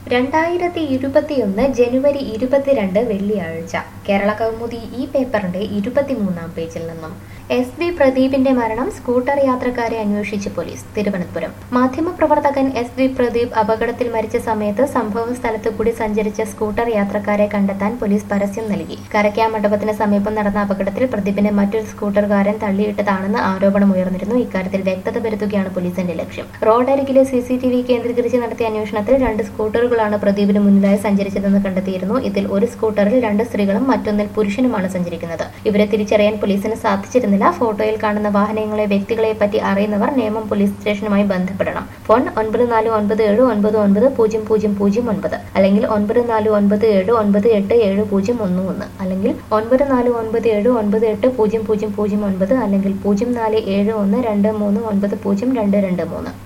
രണ്ടായിരത്തി ഇരുപത്തിയൊന്ന് ജനുവരി ഇരുപത്തിരണ്ട് വെള്ളിയാഴ്ച കേരള കൗമുദി ഈ പേപ്പറിന്റെ ഇരുപത്തിമൂന്നാം പേജിൽ നിന്നും എസ് ബി പ്രദീപിന്റെ മരണം സ്കൂട്ടർ യാത്രക്കാരെ അന്വേഷിച്ച് പോലീസ് തിരുവനന്തപുരം മാധ്യമപ്രവർത്തകൻ എസ് ബി പ്രദീപ് അപകടത്തിൽ മരിച്ച സമയത്ത് സംഭവ സ്ഥലത്ത് കൂടി സഞ്ചരിച്ച സ്കൂട്ടർ യാത്രക്കാരെ കണ്ടെത്താൻ പോലീസ് പരസ്യം നൽകി കരയ്ക്കാ മണ്ഡപത്തിന് സമീപം നടന്ന അപകടത്തിൽ പ്രദീപിനെ മറ്റൊരു സ്കൂട്ടർകാരൻ തള്ളിയിട്ടതാണെന്ന് ആരോപണം ഉയർന്നിരുന്നു ഇക്കാര്യത്തിൽ വ്യക്തത വരുത്തുകയാണ് പോലീസിന്റെ ലക്ഷ്യം റോഡരികിലെ സി സി ടി വി കേന്ദ്രീകരിച്ച് നടത്തിയ അന്വേഷണത്തിൽ രണ്ട് സ്കൂട്ടറുകളാണ് പ്രദീപിന് മുന്നിലായി സഞ്ചരിച്ചതെന്ന് കണ്ടെത്തിയിരുന്നു ഇതിൽ ഒരു സ്കൂട്ടറിൽ രണ്ട് സ്ത്രീകളും മറ്റൊന്നിൽ പുരുഷനുമാണ് സഞ്ചരിക്കുന്നത് ഇവരെ തിരിച്ചറിയാൻ പോലീസിന് സാധിച്ചിരുന്നില്ല ഫോട്ടോയിൽ കാണുന്ന വാഹനങ്ങളെ വ്യക്തികളെ പറ്റി അറിയുന്നവർ നേമം പോലീസ് സ്റ്റേഷനുമായി ബന്ധപ്പെടണം ഫോൺ ഒൻപത് നാല് ഒൻപത് ഏഴ് ഒൻപത് ഒൻപത് പൂജ്യം പൂജ്യം പൂജ്യം ഒൻപത് അല്ലെങ്കിൽ ഒൻപത് നാല് ഒൻപത് ഏഴ് ഒൻപത് എട്ട് ഏഴ് പൂജ്യം ഒന്ന് ഒന്ന് അല്ലെങ്കിൽ ഒൻപത് നാല് ഒൻപത് ഏഴ് ഒൻപത് എട്ട് പൂജ്യം പൂജ്യം പൂജ്യം ഒൻപത് അല്ലെങ്കിൽ പൂജ്യം നാല് ഏഴ് ഒന്ന് രണ്ട് മൂന്ന് ഒൻപത് പൂജ്യം രണ്ട് രണ്ട് മൂന്ന്